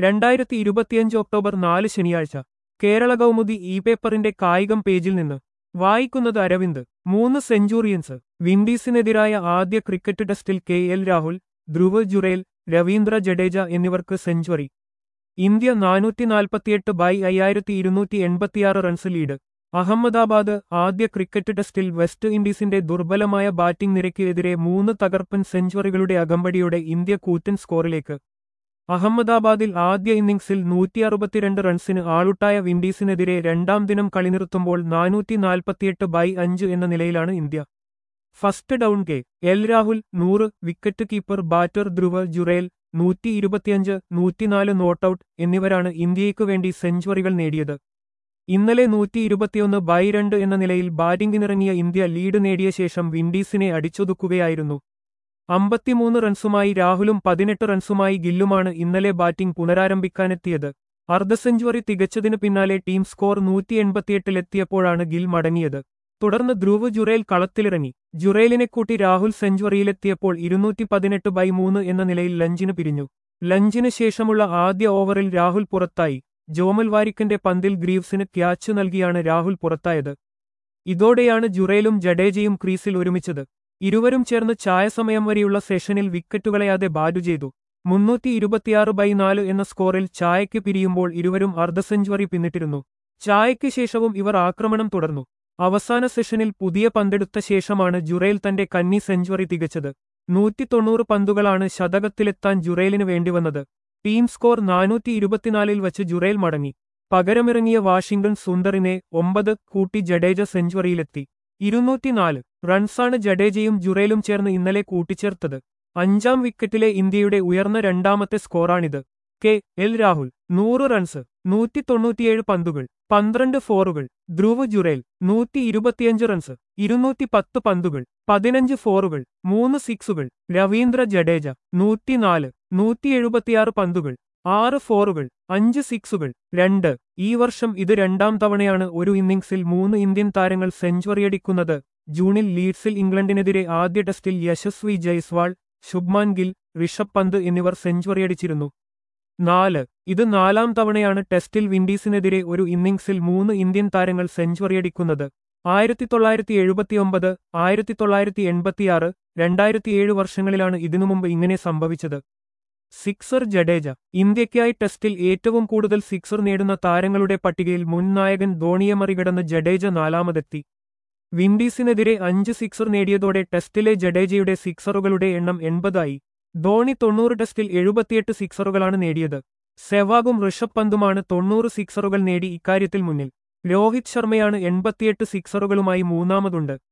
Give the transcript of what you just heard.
രണ്ടായിരത്തി ഇരുപത്തിയഞ്ച് ഒക്ടോബർ നാല് ശനിയാഴ്ച കേരള കൗമുദി ഇ പേപ്പറിന്റെ കായികം പേജിൽ നിന്ന് വായിക്കുന്നത് അരവിന്ദ് മൂന്ന് സെഞ്ചുറിയൻസ് വിൻഡീസിനെതിരായ ആദ്യ ക്രിക്കറ്റ് ടെസ്റ്റിൽ കെ എൽ രാഹുൽ ധ്രുവ് ജുറേൽ രവീന്ദ്ര ജഡേജ എന്നിവർക്ക് സെഞ്ചുറി ഇന്ത്യ നാനൂറ്റി നാൽപ്പത്തിയെട്ട് ബൈ അയ്യായിരത്തി ഇരുന്നൂറ്റി എൺപത്തിയാറ് റൺസ് ലീഡ് അഹമ്മദാബാദ് ആദ്യ ക്രിക്കറ്റ് ടെസ്റ്റിൽ വെസ്റ്റ് ഇൻഡീസിന്റെ ദുർബലമായ ബാറ്റിംഗ് നിരയ്ക്കെതിരെ മൂന്ന് തകർപ്പൻ സെഞ്ചുറികളുടെ അകമ്പടിയോടെ ഇന്ത്യ കൂറ്റൻ സ്കോറിലേക്ക് അഹമ്മദാബാദിൽ ആദ്യ ഇന്നിംഗ്സിൽ നൂറ്റി അറുപത്തിരണ്ട് റൺസിന് ആളുട്ടായ വിൻഡീസിനെതിരെ രണ്ടാം ദിനം കളി നിർത്തുമ്പോൾ നാനൂറ്റി നാൽപ്പത്തിയെട്ട് ബൈ അഞ്ച് എന്ന നിലയിലാണ് India first down K L Rahul നൂറ് wicket keeper batter Dhruv Jurel നൂറ്റി ഇരുപത്തിയഞ്ച് നൂറ്റിനാല് നോട്ടൌട്ട് എന്നിവരാണ് ഇന്ത്യയ്ക്കു വേണ്ടി സെഞ്ചുറികൾ നേടിയത് ഇന്നലെ നൂറ്റി ഇരുപത്തിയൊന്ന് ബൈ രണ്ട് എന്ന നിലയിൽ ബാറ്റിംഗിനിറങ്ങിയ ഇന്ത്യ ലീഡ് നേടിയ ശേഷം വിൻഡീസിനെ അടിച്ചൊതുക്കുകയായിരുന്നു അമ്പത്തിമൂന്ന് റൺസുമായി രാഹുലും പതിനെട്ട് റൺസുമായി ഗില്ലുമാണ് ഇന്നലെ ബാറ്റിംഗ് പുനരാരംഭിക്കാനെത്തിയത് അർദ്ധ സെഞ്ചുറി തികച്ചതിനു പിന്നാലെ ടീം സ്കോർ നൂറ്റി എൺപത്തിയെട്ടിലെത്തിയപ്പോഴാണ് ഗിൽ മടങ്ങിയത് തുടർന്ന് ധ്രുവ് ജുറേൽ കളത്തിലിറങ്ങി ജുറേലിനെ കൂട്ടി രാഹുൽ സെഞ്ചുറിയിലെത്തിയപ്പോൾ ഇരുന്നൂറ്റി പതിനെട്ട് ബൈ മൂന്ന് എന്ന നിലയിൽ ലഞ്ചിന് പിരിഞ്ഞു ലഞ്ചിന് ശേഷമുള്ള ആദ്യ ഓവറിൽ രാഹുൽ പുറത്തായി ജോമൽ വാരിക്കന്റെ പന്തിൽ ഗ്രീവ്സിന് ക്യാച്ച് നൽകിയാണ് രാഹുൽ പുറത്തായത് ഇതോടെയാണ് ജുറേലും ജഡേജയും ക്രീസിൽ ഒരുമിച്ചത് ഇരുവരും ചേർന്ന് ചായസമയം വരെയുള്ള സെഷനിൽ വിക്കറ്റുകളയാതെ ബാറ്റു ചെയ്തു മുന്നൂറ്റി ഇരുപത്തിയാറ് ബൈ നാല് എന്ന സ്കോറിൽ ചായയ്ക്ക് പിരിയുമ്പോൾ ഇരുവരും അർദ്ധ സെഞ്ചുറി പിന്നിട്ടിരുന്നു ചായയ്ക്ക് ശേഷവും ഇവർ ആക്രമണം തുടർന്നു അവസാന സെഷനിൽ പുതിയ പന്തെടുത്ത ശേഷമാണ് ജുറേൽ തന്റെ കന്നി സെഞ്ചുറി തികച്ചത് നൂറ്റി തൊണ്ണൂറ് പന്തുകളാണ് ശതകത്തിലെത്താൻ ജുറേലിന് വേണ്ടിവന്നത് ടീം സ്കോർ നാനൂറ്റി ഇരുപത്തിനാലിൽ വച്ച് ജുറേൽ മടങ്ങി പകരമിറങ്ങിയ വാഷിംഗ്ടൺ സുന്ദറിനെ ഒമ്പത് കൂട്ടി ജഡേജ സെഞ്ചുറിയിലെത്തി ഇരുന്നൂറ്റിനാല് റൺസാണ് ജഡേജയും ജുറേലും ചേർന്ന് ഇന്നലെ കൂട്ടിച്ചേർത്തത് അഞ്ചാം വിക്കറ്റിലെ ഇന്ത്യയുടെ ഉയർന്ന രണ്ടാമത്തെ സ്കോറാണിത് കെ എൽ രാഹുൽ നൂറ് റൺസ് നൂറ്റി തൊണ്ണൂറ്റിയേഴ് പന്തുകൾ പന്ത്രണ്ട് ഫോറുകൾ ധ്രുവ് ജുറേൽ നൂറ്റി ഇരുപത്തിയഞ്ച് റൺസ് ഇരുന്നൂറ്റി പത്ത് പന്തുകൾ പതിനഞ്ച് ഫോറുകൾ മൂന്ന് സിക്സുകൾ രവീന്ദ്ര ജഡേജ നൂറ്റിനാല് നൂറ്റി എഴുപത്തിയാറ് പന്തുകൾ ആറ് ഫോറുകൾ അഞ്ച് സിക്സുകൾ രണ്ട് ഈ വർഷം ഇത് രണ്ടാം തവണയാണ് ഒരു ഇന്നിംഗ്സിൽ മൂന്ന് ഇന്ത്യൻ താരങ്ങൾ സെഞ്ചുറിയടിക്കുന്നത് ജൂണിൽ ലീഡ്സിൽ ഇംഗ്ലണ്ടിനെതിരെ ആദ്യ ടെസ്റ്റിൽ യശസ്വി ജയ്സ്വാൾ ശുഭ്മാൻ ഗിൽ ഋഷഭ് പന്ത് എന്നിവർ സെഞ്ചുറിയടിച്ചിരുന്നു നാല് ഇത് നാലാം തവണയാണ് ടെസ്റ്റിൽ വിൻഡീസിനെതിരെ ഒരു ഇന്നിംഗ്സിൽ മൂന്ന് ഇന്ത്യൻ താരങ്ങൾ സെഞ്ചുറിയടിക്കുന്നത് ആയിരത്തി തൊള്ളായിരത്തി എഴുപത്തിയൊമ്പത് ആയിരത്തി തൊള്ളായിരത്തി എൺപത്തിയാറ് രണ്ടായിരത്തിയേഴ് വർഷങ്ങളിലാണ് ഇതിനു മുമ്പ് ഇങ്ങനെ സംഭവിച്ചത് സിക്സർ ജഡേജ ഇന്ത്യയ്ക്കായി ടെസ്റ്റിൽ ഏറ്റവും കൂടുതൽ സിക്സർ നേടുന്ന താരങ്ങളുടെ പട്ടികയിൽ മുൻ നായകൻ ധോണിയെ മറികടന്ന് ജഡേജ നാലാമതെത്തി വിൻഡീസിനെതിരെ അഞ്ച് സിക്സർ നേടിയതോടെ ടെസ്റ്റിലെ ജഡേജയുടെ സിക്സറുകളുടെ എണ്ണം എൺപതായി ധോണി തൊണ്ണൂറ് ടെസ്റ്റിൽ എഴുപത്തിയെട്ട് സിക്സറുകളാണ് നേടിയത് സെവാഗും ഋഷഭ് പന്തുമാണ് തൊണ്ണൂറ് സിക്സറുകൾ നേടി ഇക്കാര്യത്തിൽ മുന്നിൽ രോഹിത് ശർമ്മയാണ് എൺപത്തിയെട്ട് സിക്സറുകളുമായി മൂന്നാമതുണ്ട്